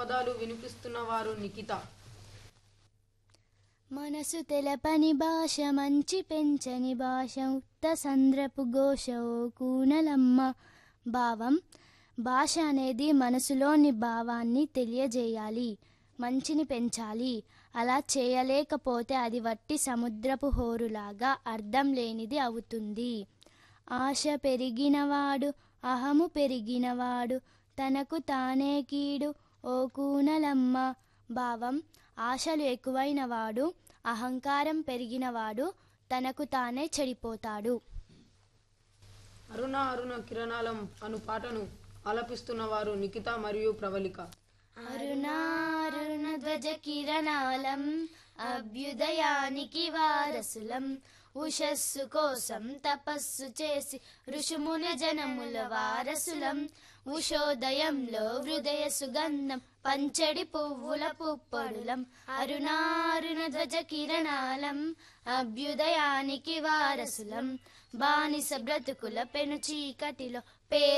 పదాలు వినిపిస్తున్నవారు నిఖిత మనసు తెలపని భాష మంచి పెంచని భాష ఉత్త సంద్రపు ఘోష ఓ కూనలమ్మ భావం భాష అనేది మనసులోని భావాన్ని తెలియజేయాలి మంచిని పెంచాలి అలా చేయలేకపోతే అది వట్టి సముద్రపు హోరులాగా అర్థం లేనిది అవుతుంది ఆశ పెరిగినవాడు అహము పెరిగినవాడు తనకు తానే కీడు ఓ కూనలమ్మ భావం ఆశలు ఎక్కువైనవాడు అహంకారం పెరిగినవాడు తనకు తానే చెడిపోతాడు అరుణ అరుణ కిరణాలం అను పాటను ఆలపిస్తున్నవారు నిఖిత మరియు ప్రవళిక అరుణారుణ ధ్వజ కిరణాలం అభ్యుదయానికి వారసులం ఉషస్సు కోసం తపస్సు చేసి ఋషుముల జనముల వారసులం ఉషోదయంలో హృదయ సుగంధం పంచడి పువ్వుల పుప్పొడులం అరుణారుణ ధ్వజ కిరణాలం అభ్యుదయానికి వారసులం బానిస బ్రతుకుల పెను చీకటిలో పే